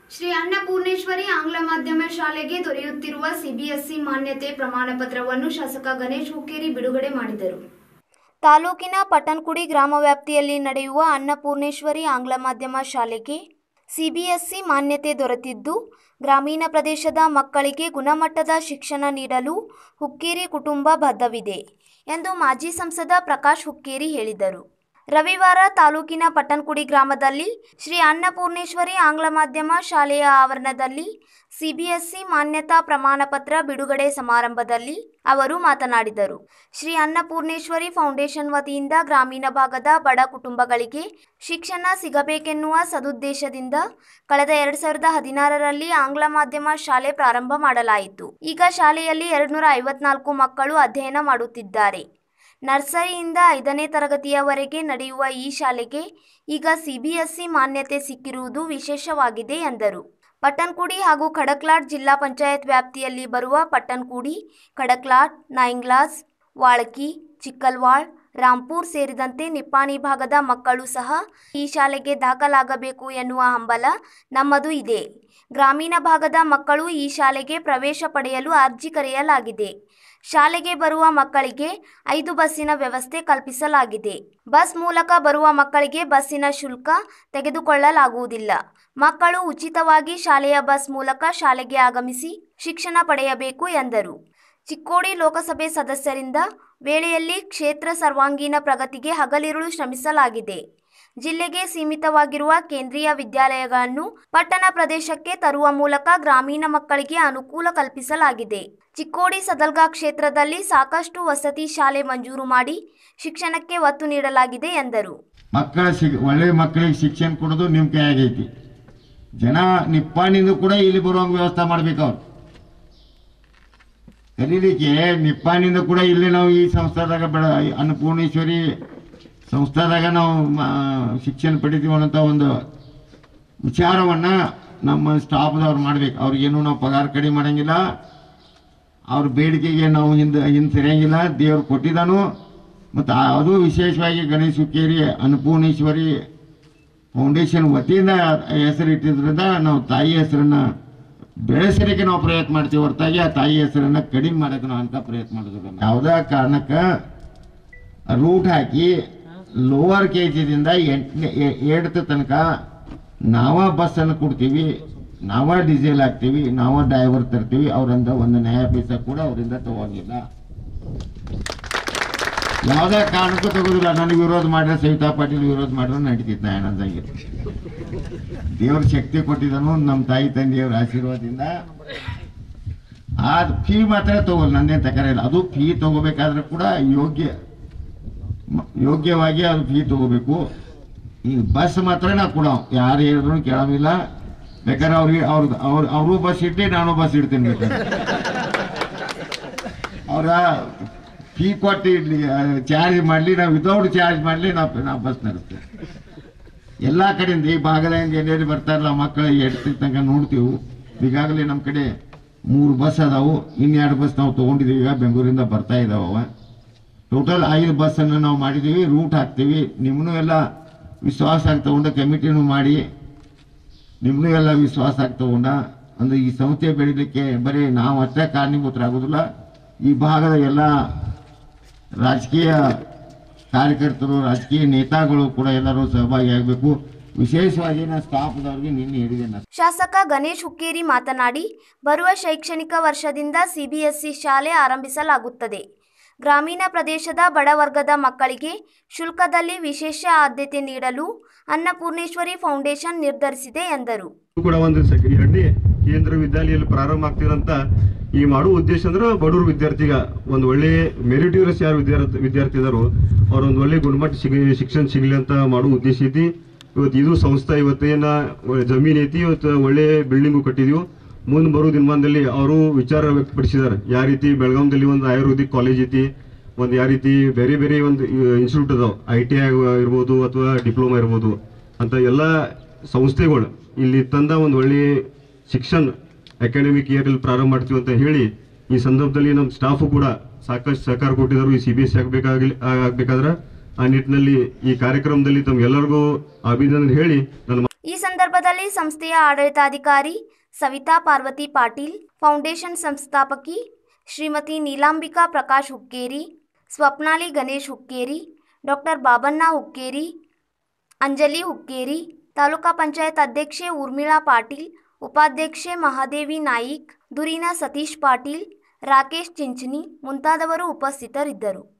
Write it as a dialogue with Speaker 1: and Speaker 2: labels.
Speaker 1: ಶ್ರೀ ಅನ್ನಪೂರ್ಣೇಶ್ವರಿ ಆಂಗ್ಲ ಮಾಧ್ಯಮ ಶಾಲೆಗೆ ದೊರೆಯುತ್ತಿರುವ ಸಿಬಿಎಸ್ಇ ಮಾನ್ಯತೆ ಪ್ರಮಾಣ ಪತ್ರವನ್ನು ಶಾಸಕ ಗಣೇಶ್ ಹುಕ್ಕೇರಿ ಬಿಡುಗಡೆ ಮಾಡಿದರು ತಾಲೂಕಿನ ಪಟ್ಟಣಕುಡಿ ಗ್ರಾಮ ವ್ಯಾಪ್ತಿಯಲ್ಲಿ ನಡೆಯುವ ಅನ್ನಪೂರ್ಣೇಶ್ವರಿ ಆಂಗ್ಲ ಮಾಧ್ಯಮ ಶಾಲೆಗೆ ಸಿಬಿಎಸ್ಇ ಮಾನ್ಯತೆ ದೊರೆತಿದ್ದು ಗ್ರಾಮೀಣ ಪ್ರದೇಶದ ಮಕ್ಕಳಿಗೆ ಗುಣಮಟ್ಟದ ಶಿಕ್ಷಣ ನೀಡಲು ಹುಕ್ಕೇರಿ ಕುಟುಂಬ ಬದ್ಧವಿದೆ ಎಂದು ಮಾಜಿ ಸಂಸದ ಪ್ರಕಾಶ್ ಹುಕ್ಕೇರಿ ಹೇಳಿದರು ರವಿವಾರ ತಾಲೂಕಿನ ಪಟ್ಟಣಕುಡಿ ಗ್ರಾಮದಲ್ಲಿ ಶ್ರೀ ಅನ್ನಪೂರ್ಣೇಶ್ವರಿ ಆಂಗ್ಲ ಮಾಧ್ಯಮ ಶಾಲೆಯ ಆವರಣದಲ್ಲಿ ಸಿಬಿಎಸ್ಇ ಮಾನ್ಯತಾ ಪ್ರಮಾಣ ಪತ್ರ ಬಿಡುಗಡೆ ಸಮಾರಂಭದಲ್ಲಿ ಅವರು ಮಾತನಾಡಿದರು ಶ್ರೀ ಅನ್ನಪೂರ್ಣೇಶ್ವರಿ ಫೌಂಡೇಶನ್ ವತಿಯಿಂದ ಗ್ರಾಮೀಣ ಭಾಗದ ಬಡ ಕುಟುಂಬಗಳಿಗೆ ಶಿಕ್ಷಣ ಸಿಗಬೇಕೆನ್ನುವ ಸದುದ್ದೇಶದಿಂದ ಕಳೆದ ಎರಡ್ ಸಾವಿರದ ಹದಿನಾರರಲ್ಲಿ ಆಂಗ್ಲ ಮಾಧ್ಯಮ ಶಾಲೆ ಪ್ರಾರಂಭ ಮಾಡಲಾಯಿತು ಈಗ ಶಾಲೆಯಲ್ಲಿ ಎರಡ್ನೂರ ಐವತ್ನಾಲ್ಕು ಮಕ್ಕಳು ಅಧ್ಯಯನ ಮಾಡುತ್ತಿದ್ದಾರೆ ನರ್ಸರಿಯಿಂದ ಐದನೇ ತರಗತಿಯವರೆಗೆ ನಡೆಯುವ ಈ ಶಾಲೆಗೆ ಈಗ ಸಿಬಿಎಸ್ಇ ಮಾನ್ಯತೆ ಸಿಕ್ಕಿರುವುದು ವಿಶೇಷವಾಗಿದೆ ಎಂದರು ಪಟ್ಟಣಕುಡಿ ಹಾಗೂ ಖಡಕ್ಲಾಟ್ ಜಿಲ್ಲಾ ಪಂಚಾಯತ್ ವ್ಯಾಪ್ತಿಯಲ್ಲಿ ಬರುವ ಪಟ್ಟಣಕುಡಿ ಖಡಕ್ಲಾಟ್ ನಾಯಿಂಗ್ಲಾಸ್ ವಾಳಕಿ ಚಿಕ್ಕಲ್ವಾಳ್ ರಾಂಪುರ್ ಸೇರಿದಂತೆ ನಿಪ್ಪಾಣಿ ಭಾಗದ ಮಕ್ಕಳು ಸಹ ಈ ಶಾಲೆಗೆ ದಾಖಲಾಗಬೇಕು ಎನ್ನುವ ಹಂಬಲ ನಮ್ಮದು ಇದೆ ಗ್ರಾಮೀಣ ಭಾಗದ ಮಕ್ಕಳು ಈ ಶಾಲೆಗೆ ಪ್ರವೇಶ ಪಡೆಯಲು ಅರ್ಜಿ ಕರೆಯಲಾಗಿದೆ ಶಾಲೆಗೆ ಬರುವ ಮಕ್ಕಳಿಗೆ ಐದು ಬಸ್ಸಿನ ವ್ಯವಸ್ಥೆ ಕಲ್ಪಿಸಲಾಗಿದೆ ಬಸ್ ಮೂಲಕ ಬರುವ ಮಕ್ಕಳಿಗೆ ಬಸ್ಸಿನ ಶುಲ್ಕ ತೆಗೆದುಕೊಳ್ಳಲಾಗುವುದಿಲ್ಲ ಮಕ್ಕಳು ಉಚಿತವಾಗಿ ಶಾಲೆಯ ಬಸ್ ಮೂಲಕ ಶಾಲೆಗೆ ಆಗಮಿಸಿ ಶಿಕ್ಷಣ ಪಡೆಯಬೇಕು ಎಂದರು ಚಿಕ್ಕೋಡಿ ಲೋಕಸಭೆ ಸದಸ್ಯರಿಂದ ವೇಳೆಯಲ್ಲಿ ಕ್ಷೇತ್ರ ಸರ್ವಾಂಗೀಣ ಪ್ರಗತಿಗೆ ಹಗಲಿರುಳು ಶ್ರಮಿಸಲಾಗಿದೆ ಜಿಲ್ಲೆಗೆ ಸೀಮಿತವಾಗಿರುವ ಕೇಂದ್ರೀಯ ವಿದ್ಯಾಲಯಗಳನ್ನು ಪಟ್ಟಣ ಪ್ರದೇಶಕ್ಕೆ ತರುವ ಮೂಲಕ ಗ್ರಾಮೀಣ ಮಕ್ಕಳಿಗೆ ಅನುಕೂಲ ಕಲ್ಪಿಸಲಾಗಿದೆ ಚಿಕ್ಕೋಡಿ ಸದಲ್ಗಾ ಕ್ಷೇತ್ರದಲ್ಲಿ ಸಾಕಷ್ಟು ವಸತಿ ಶಾಲೆ ಮಂಜೂರು ಮಾಡಿ ಶಿಕ್ಷಣಕ್ಕೆ ಒತ್ತು ನೀಡಲಾಗಿದೆ ಎಂದರು
Speaker 2: ಮಕ್ಕಳ ಸಿಗ್ ಒಳ್ಳೆ ಮಕ್ಕಳಿಗೆ ಶಿಕ್ಷಣ ಕೊಡೋದು ನಿಮ್ಮ ಕೈಯಾಗೈತಿ ಜನ ನಿಪ್ಪಾಣಿಂದ ಕೂಡ ಇಲ್ಲಿ ಬರುವಂಗ ವ್ಯವಸ್ಥೆ ಮಾಡ್ಬೇಕು ಅವ್ರು ಕಲೀಲಿಕ್ಕೆ ನಿಪ್ಪಾಣಿಂದ ಕೂಡ ಇಲ್ಲಿ ನಾವು ಈ ಸಂಸ್ಥಾದಾಗ ಬೆಳ ಅನ್ನಪೂರ್ಣೇಶ್ವರಿ ಸಂಸ್ಥಾದಾಗ ನಾವು ಮ- ಶಿಕ್ಷಣ ಪಡಿತೀವಿ ಅನ್ನೋಂಥ ಒಂದು ವಿಚಾರವನ್ನು ನಮ್ಮ ಸ್ಟಾಫ್ದವ್ರು ಮಾಡ್ಬೇಕು ಅವ್ರಿಗೇನು ನಾವು ಪಗಾರ ಕಡಿಮೆ ಮಾಡಂಗಿಲ್ಲ ಅವ್ರ ಬೇಡಿಕೆಗೆ ನಾವು ಹಿಂದೆ ಹಿಂದೆ ಸರಿಯಂಗಿಲ್ಲ ದೇವ್ರು ಕೊಟ್ಟಿದ್ದಾನು ಮತ್ತು ಅದು ವಿಶೇಷವಾಗಿ ಗಣೇಶ್ ಹುಕ್ಕೇರಿ ಅನ್ನಪೂರ್ಣೇಶ್ವರಿ ಫೌಂಡೇಶನ್ ವತಿಯಿಂದ ಹೆಸರು ಇಟ್ಟಿದ್ರಿಂದ ನಾವು ತಾಯಿ ಹೆಸರನ್ನ ಬೆಳೆಸಲಿಕ್ಕೆ ನಾವು ಪ್ರಯತ್ನ ಮಾಡ್ತೀವಿ ಹೊರತಾಗಿ ಆ ತಾಯಿ ಹೆಸರನ್ನ ಕಡಿಮೆ ಮಾಡೋಕೆ ನಾವು ಅಂತ ಪ್ರಯತ್ನ ಮಾಡೋದಿಲ್ಲ ಯಾವುದೇ ಕಾರಣಕ್ಕೆ ರೂಟ್ ಹಾಕಿ ಲೋವರ್ ಕೆ ಜಿದಿಂದ ಎಂಟನೇ ಏಳ್ತ ತನಕ ನಾವ ಬಸ್ಸನ್ನು ಕೊಡ್ತೀವಿ ನಾವ ಡೀಸೆಲ್ ಹಾಕ್ತೀವಿ ನಾವ ಡ್ರೈವರ್ ತರ್ತೀವಿ ಅವರಿಂದ ಒಂದು ನ್ಯಾಯ ಪೈಸೆ ಕೂಡ ಅವರಿಂದ ತಗೋಂಗಿಲ್ಲ ಯಾವುದೇ ಕಾರಣಕ್ಕೂ ತಗೋದಿಲ್ಲ ನನಗೆ ವಿರೋಧ ಮಾಡಿದ್ರೆ ಸವಿತಾ ಪಾಟೀಲ್ ವಿರೋಧ ಮಾಡಿದ್ರೆ ನಡೀತಿತ್ತು ನಾ ಏನಂದಂಗೆ ದೇವ್ರ ಶಕ್ತಿ ಕೊಟ್ಟಿದ್ದನು ನಮ್ಮ ತಾಯಿ ತಂದೆಯವರ ಆಶೀರ್ವಾದದಿಂದ ಆ ಫೀ ಮಾತ್ರ ತಗೋಲ್ಲ ನಂದೇನು ತಕರ ಇಲ್ಲ ಅದು ಫೀ ತಗೋಬೇಕಾದ್ರೆ ಕೂಡ ಯೋಗ್ಯ ಮ- ಯೋಗ್ಯವಾಗಿ ಅದು ಫೀ ತಗೋಬೇಕು ಈ ಬಸ್ ಮಾತ್ರ ನಾ ಕೊಡೋ ಯಾರು ಹೇಳಿದ್ರು ಕೇಳೋದಿಲ್ಲ ಬೇಕಾದ್ರೆ ಅವ್ರಿಗೆ ಅವ್ರದ್ದು ಅವ್ರ ಅವರು ಬಸ್ ಇಟ್ಟು ನಾನು ಬಸ್ ಇಡ್ತೀನಿ ಬೇಕಾದ್ರೆ ಅವರ ಫೀ ಕೊಟ್ಟು ಇಡ್ಲಿ ಚಾರ್ಜ್ ಮಾಡಲಿ ನಾವು ವಿತೌಟ್ ಚಾರ್ಜ್ ಮಾಡಲಿ ನಾವು ನಾವು ಬಸ್ ನಡೆಸ್ತೇವೆ ಎಲ್ಲ ಕಡೆಯಿಂದ ಈ ಭಾಗದಿಂದ ಎಲ್ಲೆಲ್ಲಿ ಬರ್ತಾರಲ್ಲ ಮಕ್ಕಳು ಎಡ್ತಿ ತನಕ ನೋಡ್ತೀವಿ ಈಗಾಗಲೇ ನಮ್ಮ ಕಡೆ ಮೂರು ಬಸ್ ಅದಾವು ಇನ್ನೆರಡು ಬಸ್ ನಾವು ತೊಗೊಂಡಿದ್ದೀವಿ ಈಗ ಬೆಂಗಳೂರಿಂದ ಬರ್ತಾ ಇದಾವ ಅವ ಟೋಟಲ್ ಐದು ಬಸ್ಸನ್ನು ನಾವು ಮಾಡಿದ್ದೀವಿ ರೂಟ್ ಹಾಕ್ತೀವಿ ನಿಮ್ಮನ್ನೂ ಎಲ್ಲ ವಿಶ್ವಾಸ ಆಗಿ ತಗೊಂಡು ಕಮಿಟಿನೂ ಮಾಡಿ ನಿಮ್ಮನ್ನೂ ಎಲ್ಲ ವಿಶ್ವಾಸ ಆಗಿ ತಗೊಂಡ ಅಂದ್ರೆ ಈ ಸಂಸ್ಥೆ ಬೆಳೀಲಿಕ್ಕೆ ಬರೀ ನಾವು ಅಷ್ಟೇ ಕಾರಣೀಭೂತರಾಗೋದಿಲ್ಲ ಈ ಭಾಗದ ಎಲ್ಲ ರಾಜಕೀಯ ಕಾರ್ಯಕರ್ತರು ರಾಜಕೀಯ ನೇತಾಗಳು ಕೂಡ ಎಲ್ಲರೂ ಸಹಭಾಗಿಯಾಗಬೇಕು ವಿಶೇಷವಾಗಿ ನಾನು ಸ್ಟಾಫ್ದವ್ರಿಗೆ ನಿನ್ನೆ ಹೇಳಿದೆ ನಾನು
Speaker 1: ಶಾಸಕ ಗಣೇಶ್ ಹುಕ್ಕೇರಿ ಮಾತನಾಡಿ ಬರುವ ಶೈಕ್ಷಣಿಕ ವರ್ಷದಿಂದ ಸಿಬಿಎಸ್ಇ ಶಾಲೆ ಆರಂಭಿಸಲಾಗುತ್ತದೆ ಗ್ರಾಮೀಣ ಪ್ರದೇಶದ ಬಡವರ್ಗದ ಮಕ್ಕಳಿಗೆ ಶುಲ್ಕದಲ್ಲಿ ವಿಶೇಷ ಆದ್ಯತೆ ನೀಡಲು ಅನ್ನಪೂರ್ಣೇಶ್ವರಿ ಫೌಂಡೇಶನ್ ನಿರ್ಧರಿಸಿದೆ ಎಂದರು
Speaker 3: ಇದು ಕೂಡ ಒಂದು ಸೆಕ್- ಎರಡನೇ ಕೇಂದ್ರ ವಿದ್ಯಾಲಯಲ್ಲಿ ಪ್ರಾರಂಭ ಆಗ್ತಿರಂತ ಈ ಮಾಡುವ ಉದ್ದೇಶ ಅಂದ್ರೆ ಬಡವ್ರ ವಿದ್ಯಾರ್ಥಿಗ ಒಂದು ಒಳ್ಳೆ ಮೆರಿಟೋರಿಯಸ್ ಯಾರು ವಿದ್ಯಾರ್ಥಿ ವಿದ್ಯಾರ್ಥಿ ಇದಾರೋ ಅವ್ರ ಒಂದು ಒಳ್ಳೆ ಗುಣಮಟ್ಟ ಸಿಗ ಶಿಕ್ಷಣ ಸಿಗ್ಲಿ ಅಂತ ಮಾಡುವ ಉದ್ದೇಶ ಐತಿ ಇವತ್ತು ಇದು ಸಂಸ್ಥೆ ಇವತ್ತೇನ ಜಮೀನ್ ಐತಿ ಇವತ್ತು ಒಳ್ಳೆ ಬಿಲ್ಡಿಂಗು ಕಟ್ಟಿದೀವಿ ಮುಂದೆ ಬರೋ ದಿನಮಾನದಲ್ಲಿ ಅವರು ವಿಚಾರ ವ್ಯಕ್ತಪಡಿಸಿದ್ದಾರೆ ಯಾವ ರೀತಿ ಬೆಳಗಾಂದಲ್ಲಿ ಒಂದು ಆಯುರ್ವೇದಿಕ್ ಕಾಲೇಜ್ ಐತಿ ಒಂದು ಯಾವ ರೀತಿ ಬೇರೆ ಬೇರೆ ಒಂದು ಇನ್ಸ್ಟಿಟ್ಯೂಟ್ ಅದಾವ ಐ ಟಿ ಐ ಇರ್ಬೋದು ಅಥವಾ ಡಿಪ್ಲೊಮಾ ಇರ್ಬೋದು ಅಂತ ಎಲ್ಲ ಸಂಸ್ಥೆಗಳು ಇಲ್ಲಿ ತಂದ ಒಂದು ಒಳ್ಳೆ ಶಿಕ್ಷಣ ಅಕಾಡೆಮಿಕ್ ಇಯರ್ ಪ್ರಾರಂಭ ಮಾಡ್ತೀವಿ ಅಂತ ಹೇಳಿ ಈ ಸಂದರ್ಭದಲ್ಲಿ ನಮ್ಮ ಸ್ಟಾಫು ಕೂಡ ಸಾಕಷ್ಟು ಸಹಕಾರ ಕೊಟ್ಟಿದ್ದಾರೆ ಈ ಸಿ ಬಿ ಎಸ್ ಸಿ ಆಗ್ಬೇಕಾಗಲಿ ಆಗ್ಬೇಕಾದ್ರೆ ಆ ನಿಟ್ಟಿನಲ್ಲಿ ಈ ಕಾರ್ಯಕ್ರಮದಲ್ಲಿ ತಮ್ಗೆಲ್ಲರಿಗೂ ಅಭಿನಂದನೆ ಹೇಳಿ ನನ್ನ
Speaker 1: ಈ ಸಂದರ್ಭ ಸಂದರ್ಭದಲ್ಲಿ ಸಂಸ್ಥೆಯ ಆಡಳಿತಾಧಿಕಾರಿ ಸವಿತಾ ಪಾರ್ವತಿ ಪಾಟೀಲ್ ಫೌಂಡೇಶನ್ ಸಂಸ್ಥಾಪಕಿ ಶ್ರೀಮತಿ ನೀಲಾಂಬಿಕಾ ಪ್ರಕಾಶ್ ಹುಕ್ಕೇರಿ ಸ್ವಪ್ನಾಲಿ ಗಣೇಶ್ ಹುಕ್ಕೇರಿ ಡಾಕ್ಟರ್ ಬಾಬಣ್ಣ ಹುಕ್ಕೇರಿ ಅಂಜಲಿ ಹುಕ್ಕೇರಿ ತಾಲೂಕಾ ಪಂಚಾಯತ್ ಅಧ್ಯಕ್ಷೆ ಊರ್ಮಿಳಾ ಪಾಟೀಲ್ ಉಪಾಧ್ಯಕ್ಷೆ ಮಹಾದೇವಿ ನಾಯಿಕ್ ದುರಿನ ಸತೀಶ್ ಪಾಟೀಲ್ ರಾಕೇಶ್ ಚಿಂಚನಿ ಮುಂತಾದವರು ಉಪಸ್ಥಿತರಿದ್ದರು